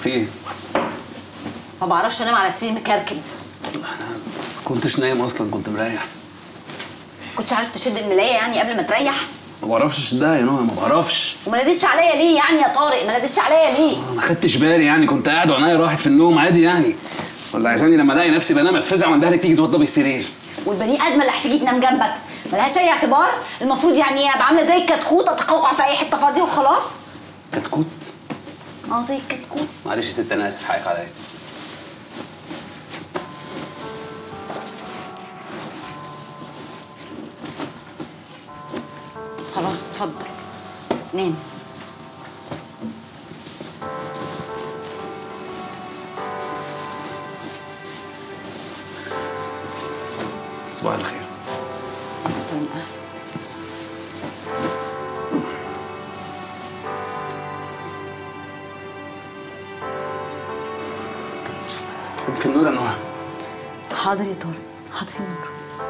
في ايه؟ ما بعرفش انام على سرير مكركب كنتش نايم اصلا كنت مريح كنتش عارف تشد الملايه يعني قبل ما تريح ما بعرفش اشدها يا نهى ما بعرفش وما ناديتش عليا ليه يعني يا طارق ما ناديتش عليا ليه ما خدتش بالي يعني كنت قاعد وعينيا راحت في النوم عادي يعني ولا عايزاني لما الاقي نفسي بنام اتفزع وانت تيجي توضب السرير والبني ادمه اللي هتيجي تنام جنبك ملهاش اي اعتبار المفروض يعني ايه ابقى عامله زي الكتكوت اتقوقع في اي حته فاضيه وخلاص كتكوت اه زي الكتكوت معلش يا ست انا اسف حقك عليا خلاص اتفضل نام صباح الخير طيب. في النور يا نهى حاضر يا طارق هطفي النور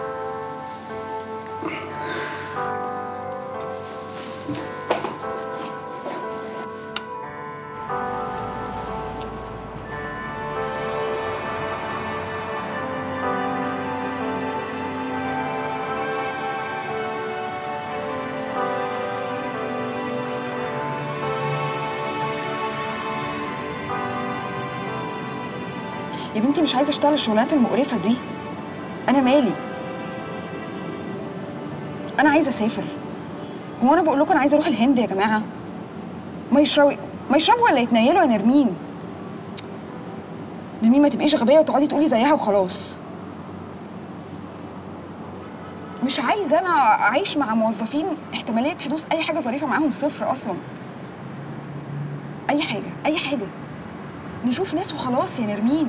يا بنتي مش عايزه اشتغل الشغلانات المقرفه دي انا مالي انا عايزه اسافر هو انا بقول لكم انا عايزه اروح الهند يا جماعه ما يشربوا ما يشربوا ولا يتنيلوا يا نرمين نرمين ما تبقيش غبيه وتقعدي تقولي زيها وخلاص مش عايزه انا اعيش مع موظفين احتماليه حدوث اي حاجه ظريفه معاهم صفر اصلا اي حاجه اي حاجه نشوف ناس وخلاص يا نرمين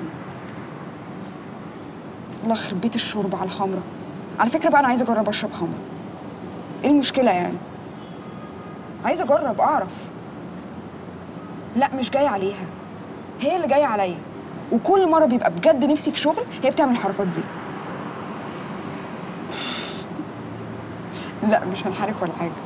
الله يخرب بيت الشرب على الخمره على فكره بقى انا عايزه اجرب اشرب خمره ايه المشكله يعني عايزه اجرب اعرف لا مش جايه عليها هي اللي جايه عليا وكل مره بيبقى بجد نفسي في شغل هي بتعمل الحركات دي لا مش هنحرف ولا حاجه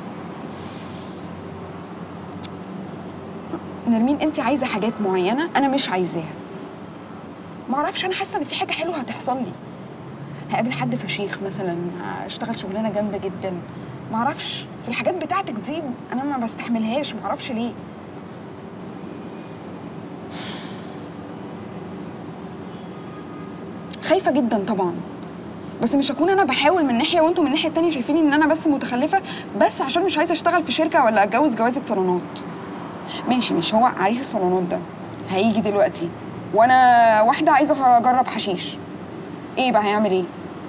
نرمين انت عايزه حاجات معينه انا مش عايزاها ما اعرفش انا حاسه ان في حاجه حلوه هتحصل لي هقابل حد فشيخ مثلا هشتغل شغلانه جامده جدا ما اعرفش بس الحاجات بتاعتك دي انا ما بستحملهاش ما اعرفش ليه خايفه جدا طبعا بس مش هكون انا بحاول من ناحيه وانتم من الناحيه التانيه شايفين ان انا بس متخلفه بس عشان مش عايزه اشتغل في شركه ولا اتجوز جوازه صالونات ماشي مش هو عريس الصالونات ده هيجي دلوقتي وانا واحده عايزه اجرب حشيش ايه بقى هيعمل ايه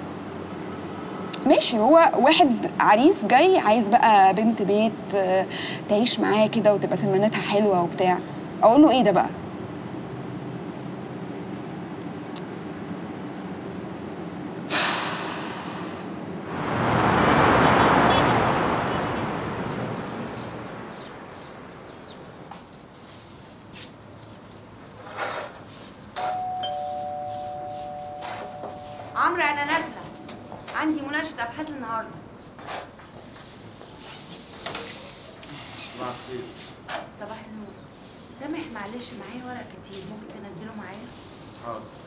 ماشي هو واحد عريس جاي عايز بقى بنت بيت آه، تعيش معاه كده وتبقى سمانتها حلوه وبتاع اقول له ايه ده بقى عمرو انا نازله عندي مناقشه ابحاث النهارده صباح النور سامح معلش معايا ورق كتير ممكن تنزله معايا حاضر